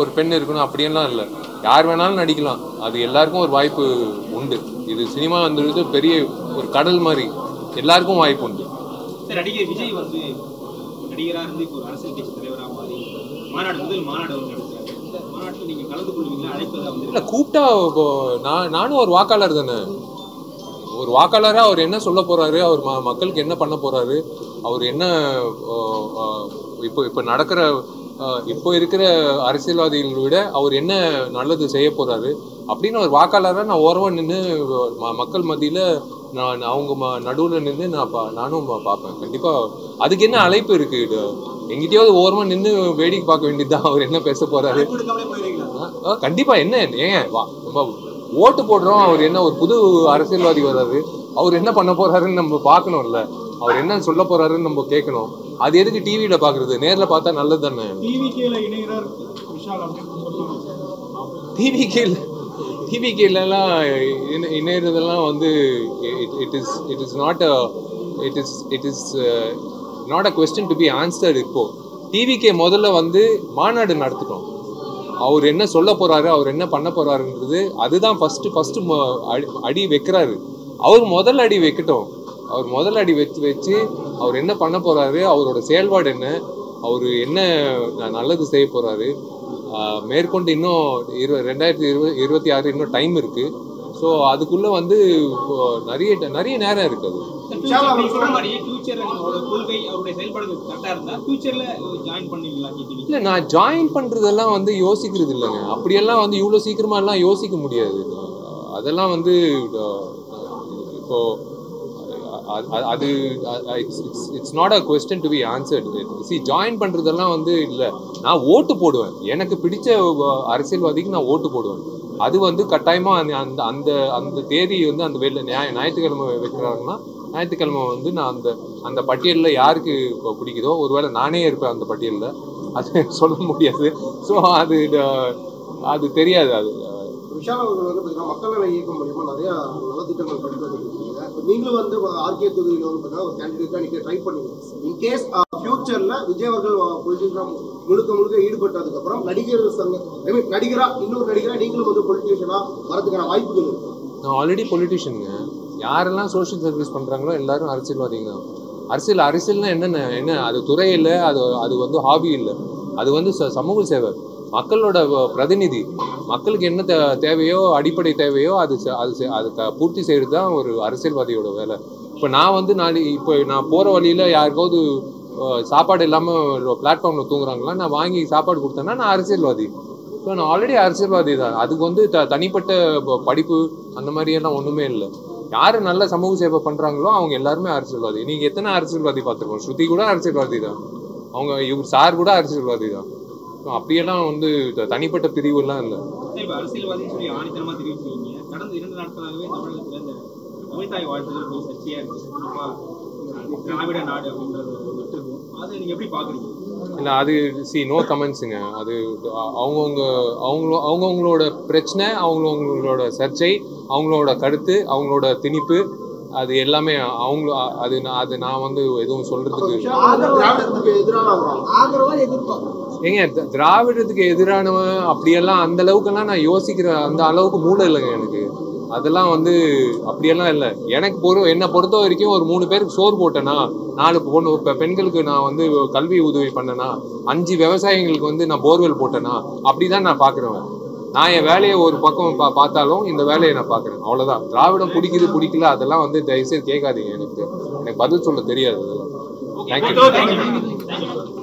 ஒரு பெண் இருக்கணும் அப்படியெல்லாம் இல்லை யார் வேணாலும் நடிக்கலாம் அது எல்லாருக்கும் ஒரு வாய்ப்பு உண்டு இது சினிமா வந்துடுது பெரிய ஒரு கடல் மாதிரி எல்லாருக்கும் வாய்ப்பு உண்டு சார் நடிகர் விஜய் வந்து நடிகராக இருந்து இப்போ ஒரு அரசியல் கட்சி தலைவராக மாறி மாநாடு முதல் மாநாடு வந்து நடத்துறாரு இந்த மாநாட்டில் நீங்கள் கலந்து கொள்வீங்களா அழைப்பதா வந்து இல்லை கூப்பிட்டா இப்போ நான் நானும் ஒரு வாக்காளர் தானே ஒரு வாக்காளராக அவர் என்ன சொல்ல போறாரு அவர் ம மக்களுக்கு என்ன பண்ண போறாரு அவர் என்ன அஹ், அஹ், இப்போ இப்போ நடக்கிற அஹ், இப்போ இருக்கிற அரசியல்வாதிகளை விட அவர் என்ன நல்லது செய்ய போறாரு அப்படின்னு ஒரு வாக்காளராக நான் ஓரமாக நின்று மக்கள் மத்தியில் நான் அவங்க ம நடுவில் நின்று நான் பா நானும் பா- பார்ப்பேன் கண்டிப்பாக அதுக்கு என்ன அழைப்பு இருக்கு இது எங்கிட்டயாவது ஓரமாக நின்று வேடிக்கை பார்க்க வேண்டியதுதான் அவர் என்ன பேச போறாரு கொடுக்காமலே போயிருக்கீங்களா ஆ, ஆ, கண்டிப்பா என்ன ஏங்க வா நம்ம ஓட்டு போடுறோம் அவர் என்ன ஒரு புது அரசியல்வாதி வர்றாரு அவர் என்ன பண்ண போறாருன்னு நம்ம பார்க்கணும்ல அவர் என்ன சொல்ல போறாருன்னு நம்ம கேட்கணும் அது எதுக்கு டிவியில பாக்குறது நேர்ல பார்த்தா நல்லது தானே டிவிகேல இணைகிறார் விஷால் அப்படின்னு சொல்லுவாங்க டிவிகேல டிவிகேலாம் இணையறதெல்லாம் வந்து it is it is not it is it is not a question to be answered இப்போ டிவிகே முதல்ல வந்து மாநாடு நடத்திட்டோம் அவர் என்ன சொல்ல போறாரு அவர் என்ன பண்ண போறாருன்றது அதுதான் ஃபர்ஸ்ட் ஃபர்ஸ்ட் அடி வைக்கிறாரு அவர் முதல் அடி வைக்கட்டும் அவர் முதல் அடி வச்சு வச்சு அவர் என்ன பண்ண போறாரு அவரோட செயல்பாடு என்ன அவர் என்ன ந- நல்லது செய்ய போறாரு ஆஹ் மேற்கொண்டு இன்னும் இரு ரெண்டாயிரத்தி இருபது இருபத்தி ஆறு இன்னும் டைம் இருக்கு ஸோ அதுக்குள்ள வந்து இப்போ நிறைய நிறைய நேரம் இருக்கு அது நீங்க சொல்ற மாதிரி ஃபியூச்சர்ல அவரோட கொள்கை அவருடைய செயல்பாடுகள் கரெக்டா இருந்தா ஃபியூச்சர்ல ஜாயின் பண்ணுவீங்களா டிவி இல்லை நான் ஜாயின் பண்ணுறதெல்லாம் வந்து யோசிக்கிறது இல்லைங்க அப்படியெல்லாம் வந்து இவ்வளோ சீக்கிரமா எல்லாம் யோசிக்க முடியாது அதெல்லாம் வந்து அஹ், இப்போ அ- அ- அது it's it's it's not a question to be answered see join பண்ணுறதெல்லாம் வந்து இல்லை நான் ஓட்டு போடுவேன் எனக்கு பிடிச்ச அஹ், அரசியல்வாதிக்கு நான் ஓட்டு போடுவேன் அது வந்து கட்டாயமாக அந்த அந்த அந்த அந்த தேதி வந்து அந்த வெளில ஞாய ஞாயிற்றுக்கிழமை வைக்கிறாங்கன்னா ஞாயிற்றுக்கிழமை வந்து நான் அந்த அந்த பட்டியலில் யாருக்கு இப்போ பிடிக்குதோ ஒருவேளை நானே இருப்பேன் அந்த பட்டியலில் அது சொல்ல முடியாது ஸோ அது அஹ், அது தெரியாது அது விஷால் அவர்கள் வந்து பார்த்தீங்கன்னா மக்கள் நல இயக்கம் மூலியமா நிறைய நலத்திட்டங்கள் கொண்டு வந்துருக்கீங்க இப்போ நீங்களும் வந்து ஆர்கே தொகுதியில் வந்து பார்த்தீங்கன்னா ஒரு கேண்டிடேட்டாக நீங்கள் ட்ரை பண்ணீங்க இன்கேஸ் ஃபியூச்சரில் விஜய் அவர்கள் பொலிட்டிஷனாக முழுக்க முழுக்க ஈடுபட்டதுக்கப்புறம் நடிகர் சங்க ஐ மீன் நடிகராக இன்னொரு நடிகராக நீங்களும் வந்து பொலிட்டிஷியனாக வரதுக்கான வாய்ப்புகள் இருக்கு நான் ஆல்ரெடி பொலிட்டிஷியனுங்க யாரெல்லாம் சோஷியல் சர்வீஸ் பண்ணுறாங்களோ எல்லாரும் அரசியல்வாதிங்க தான் அரசியல் அரசியல்னா என்னென்ன என்ன அது துறை இல்லை அது அது வந்து ஹாபி இல்லை அது வந்து ச- சமூக சேவை மக்களோட வ- பிரதிநிதி மக்களுக்கு என்ன தே தேவையோ அடிப்படை தேவையோ அது செ- அது செ- அது க- பூர்த்தி செய்கிறது தான் ஒரு அரசியல்வாதியோட வேலை இப்போ நான் வந்து நாளை இப்போ நான் போகிற வழியில் யாருக்காவது அஹ், சாப்பாடு இல்லாமல் பிளாட்ஃபார்மில் தூங்குறாங்களா நான் வாங்கி சாப்பாடு கொடுத்தேன்னா நான் அரசியல்வாதி ஸோ நான் ஆல்ரெடி அரசியல்வாதி தான் அதுக்கு வந்து த தனிப்பட்ட ப- படிப்பு அந்த மாதிரி எல்லாம் ஒன்றுமே இல்லை யார் நல்ல சமூக சேவை பண்ணுறாங்களோ அவங்க எல்லாருமே அரசியல்வாதி நீங்கள் எத்தனை அரசியல்வாதி பார்த்துருக்கோம் ஸ்ருதி கூட அரசியல்வாதி தான் அவங்க இவர் சார் கூட அரசியல்வாதி தான் ஸோ அப்படியெல்லாம் வந்து த- தனிப்பட்ட பிரிவுலாம் இல்லை இப்ப அரசியல்வாதின்னு சொல்லி ஆணித்தனமா தெரிவிச்சிருக்கீங்க கடந்த இரண்டு நாட்களாகவே தமிழகத்துல இந்த தமிழ்தாய் வாழ்த்துகள் போய் சர்ச்சையா இருக்கு குறிப்பா திராவிட நாடு அப்படின்றது விட்டுருக்கும் அதை நீங்க எப்படி பாக்குறீங்க இல்லை அது சி நோ கமெண்ட்ஸுங்க அது அ- அவங்கவுங்க அவங்களோ அவங்கவுங்களோட பிரச்சனை அவங்கவுங்களோட சர்ச்சை அவங்களோட கருத்து அவங்களோட திணிப்பு அது எல்லாமே அவங்க அது நான் அது நான் வந்து எதுவும் சொல்றதுக்கு விஷால் வந்து திராவிடத்துக்கு எதிரானவங்க ஆதரவா எதிர்ப்பா ஏங்க தி- திராவிடத்துக்கு எதிரானவன் அப்படியெல்லாம் அந்த அளவுக்கெல்லாம் நான் யோசிக்கிற அந்த அளவுக்கு மூளை இல்லைங்க எனக்கு அதெல்லாம் வந்து அப்படியெல்லாம் இல்லை எனக்கு பொறு என்னை பொறுத்த வரைக்கும் ஒரு மூணு பேருக்கு சோறு போட்டேனா நாலு பொண்ணு இப்போ பெண்களுக்கு நான் வந்து கல்வி உதவி பண்ணேனா அஞ்சு விவசாயிங்களுக்கு வந்து நான் போர்வெல் போட்டேனா அப்படி தான் நான் பார்க்குறேன் நான் என் வேலையை ஒரு பக்கம் பா பார்த்தாலும் இந்த வேலையை நான் பார்க்குறேன் அவ்வளோதான் திராவிடம் பிடிக்குது பிடிக்கல அதெல்லாம் வந்து தயவுசெய்து கேட்காதீங்க எனக்கு எனக்கு பதில் சொல்ல தெரியாது அதெல்லாம் தேங்க்யூ தேங்க்யூ